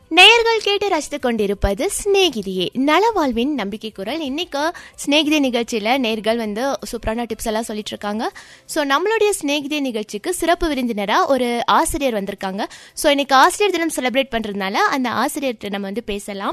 நேயர்கள் கேட்டு ரசித்துக் கொண்டிருப்பது சிநேகிதியே நலவாழ்வின் நம்பிக்கை குரல் இன்னைக்கு சிநேகிதி நிகழ்ச்சியில நேர்கள் வந்து சூப்பரான டிப்ஸ் எல்லாம் சொல்லிட்டு இருக்காங்க ஸோ நம்மளுடைய சிநேகிதி நிகழ்ச்சிக்கு சிறப்பு விருந்தினரா ஒரு ஆசிரியர் வந்திருக்காங்க ஸோ இன்னைக்கு ஆசிரியர் தினம் செலிப்ரேட் பண்றதுனால அந்த ஆசிரியர்கிட்ட நம்ம வந்து பேசலாம்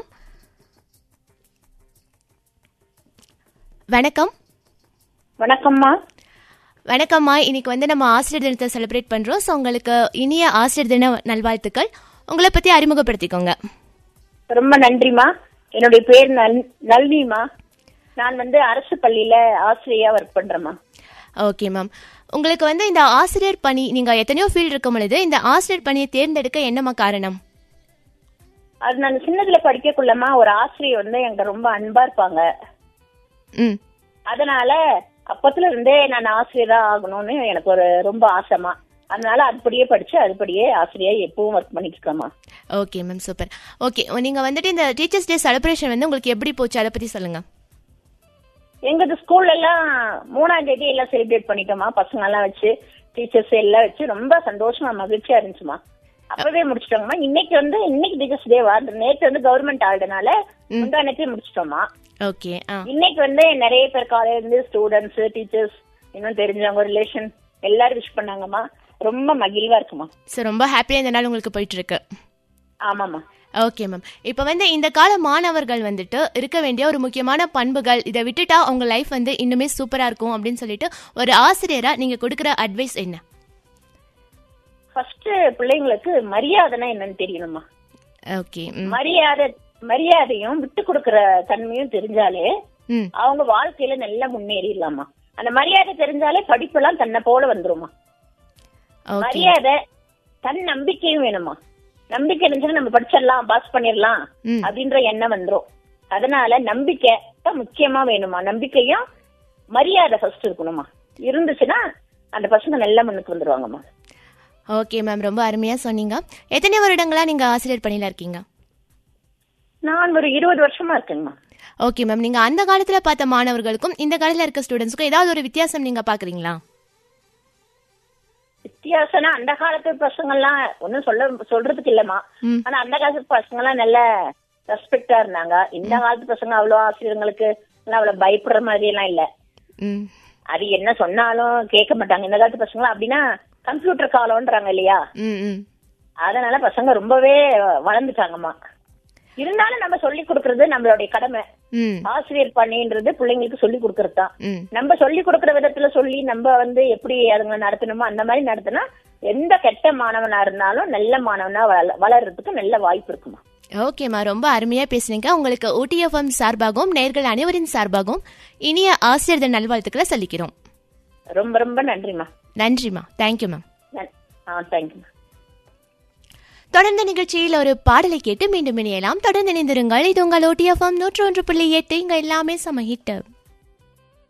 வணக்கம் வணக்கம்மா வணக்கம்மா இன்னைக்கு வந்து நம்ம ஆசிரியர் தினத்தை செலிப்ரேட் பண்றோம் ஸோ உங்களுக்கு இனிய ஆசிரியர் தின நல்வாழ்த்துக்கள் உங்களை பத்தி அறிமுகப்படுத்திக்கோங்க ரொம்ப நன்றிம்மா என்னுடைய பேர் நல் நல்விமா நான் வந்து அரசு பள்ளியில ஆசிரியா ஒர்க் பண்றேம்மா ஓகே மேம் உங்களுக்கு வந்து இந்த ஆசிரியர் பணி நீங்க எத்தனையோ ஃபீல்ட் இருக்கும் பொழுது இந்த ஆசிரியர் பணியை தேர்ந்தெடுக்க என்னம்மா காரணம் அது நான் சின்னதுல படிக்கக்குள்ளமா ஒரு ஆசிரியர் வந்து எங்க ரொம்ப அன்பா இருப்பாங்க ம் அதனால அப்பத்துல இருந்தே நான் ஆசிரியரா ஆகணும்னு எனக்கு ஒரு ரொம்ப ஆசைமா அதனால அதுபடியே படிச்சு அதுபடியே ஆசிரியா எப்பவும் ஒர்க் பண்ணிட்டு இருக்கேம்மா ஓகே மேம் சூப்பர் ஓகே நீங்க வந்துட்டு இந்த டீச்சர்ஸ் டே செலிப்ரேஷன் வந்து உங்களுக்கு எப்படி போச்சு அதை பத்தி சொல்லுங்க எங்கது ஸ்கூல்ல எல்லாம் மூணாம் தேதி எல்லாம் செலிப்ரேட் பண்ணிட்டோமா பசங்க எல்லாம் வச்சு டீச்சர்ஸ் எல்லாம் வச்சு ரொம்ப சந்தோஷமா மகிழ்ச்சியா இருந்துச்சுமா அப்பவே முடிச்சிட்டோங்கம்மா இன்னைக்கு வந்து இன்னைக்கு டீச்சர்ஸ் டே வார் நேற்று வந்து கவர்மெண்ட் ஆளுனால முந்தானத்தே முடிச்சிட்டோமா ஓகே ஆ இன்னைக்கு வந்து நிறைய பேர் காலேஜ் இருந்து ஸ்டூடெண்ட்ஸ் டீச்சர்ஸ் இன்னும் தெரிஞ்சவங்க ரிலேஷன் எல்லாரும் விஷ் பண்ணாங்கம்மா ரொம்ப மகிழ்வா இருக்குமா ஸோ ரொம்ப ஹாப்பியாக இந்த நாள் உங்களுக்கு போயிட்டு இருக்கு ஆமாம்மா ஓகே மேம் இப்போ வந்து இந்த கால மாணவர்கள் வந்துட்டு இருக்க வேண்டிய ஒரு முக்கியமான பண்புகள் இதை விட்டுட்டா அவங்க லைஃப் வந்து இன்னுமே சூப்பரா இருக்கும் அப்படின்னு சொல்லிட்டு ஒரு ஆசிரியரா நீங்க கொடுக்குற அட்வைஸ் என்ன ஃபர்ஸ்ட் பிள்ளைங்களுக்கு மரியாதைனா என்னன்னு தெரியணுமா ஓகே ம் மரியாதை மரியாதையும் விட்டு கொடுக்கற தன்மையும் தெரிஞ்சாலே ம் அவங்க வாழ்க்கையில நல்லா முன்னேறிடலாமா அந்த மரியாதை தெரிஞ்சாலே படிப்பெல்லாம் தன்னை போல வந்துருமா ஓகே மரியாதை தன் நம்பிக்கையும் வேணுமா நம்பிக்கை இருந்துச்சுன்னா நம்ம படிச்சிடலாம் பாஸ் பண்ணிடலாம் ம். அப்படின்ற எண்ணம் வந்துரும் அதனால நம்பிக்கை தான் முக்கியமா வேணுமா நம்பிக்கையும் மரியாதை ஃபர்ஸ்ட் இருக்கணுமா இருந்துச்சுன்னா அந்த பசங்க நல்லா முன்னுக்கு வந்துருவாங்கம்மா ஓகே மேம் ரொம்ப அருமையா சொன்னீங்க எத்தனை வருடங்களா நீங்க ஆசிரியர் பணியில இருக்கீங்க நான் ஒரு இருபது வருஷமா இருக்கேங்கம்மா ஓகே மேம் நீங்க அந்த காலத்துல பார்த்த மாணவர்களுக்கும் இந்த காலத்துல இருக்க ஸ்டூடெண்ட்ஸ்க்கும் ஏதாவது ஒரு வித்தியாசம் நீங்க பாக்குறீங்களா வித்தியாசம்னா அந்த காலத்து பசங்க எல்லாம் ஒன்னும் சொல்ல சொல்றதுக்கு இல்லம்மா ம். ஆனா அந்த காலத்து பசங்க எல்லாம் நல்ல ரெஸ்பெக்டா இருந்தாங்க இந்த காலத்து பசங்க அவ்வளவு ஆசிரியர்களுக்கு எல்லாம் அவ்வளவு பயப்படுற மாதிரி எல்லாம் இல்ல ம் அது என்ன சொன்னாலும் கேட்க மாட்டாங்க இந்த காலத்து பசங்க அப்படின்னா கம்ப்யூட்டர் காலம்ன்றாங்க இல்லையா ம் ம் அதனால பசங்க ரொம்பவே வளர்ந்துட்டாங்கம்மா இருந்தாலும் நம்ம சொல்லி கொடுக்கறது நம்மளுடைய கடமை ம் ஆசிரியர் பணின்றது பிள்ளைங்களுக்கு சொல்லி கொடுக்கறது தான் ம் நம்ம சொல்லி கொடுக்கற விதத்துல சொல்லி நம்ம வந்து எப்படி அதுங்களை நடத்தணுமோ அந்த மாதிரி நடத்தினா எந்த கெட்ட மாணவனா இருந்தாலும் நல்ல மாணவனா வள- வளர்றதுக்கு நல்ல வாய்ப்பு இருக்குமா ஓகேம்மா ரொம்ப அருமையா பேசுனீங்க உங்களுக்கு ஓடிஎஃப்எம் சார்பாகவும் நேர்கள் அனைவரின் சார்பாகவும் இனிய ஆசிரியர் தின நல்வாழ்த்துக்களை சொல்லிக்கிறோம் ரொம்ப ரொம்ப நன்றிம்மா நன்றிம்மா தேங்க்யூ மேம் நன்- ஆ தேங்க்யூம்மா தொடர்ந்த நிகழ்ச்சியில் ஒரு பாடலை கேட்டு மீண்டும் இணையலாம் தொடர்ந்து இணைந்திருங்கள் இது உங்கள் ஓடிஎஃப்எம் நூற்று ஒன்று புள்ளி எட்டு இங்க எல்லாமே சம ஹிட்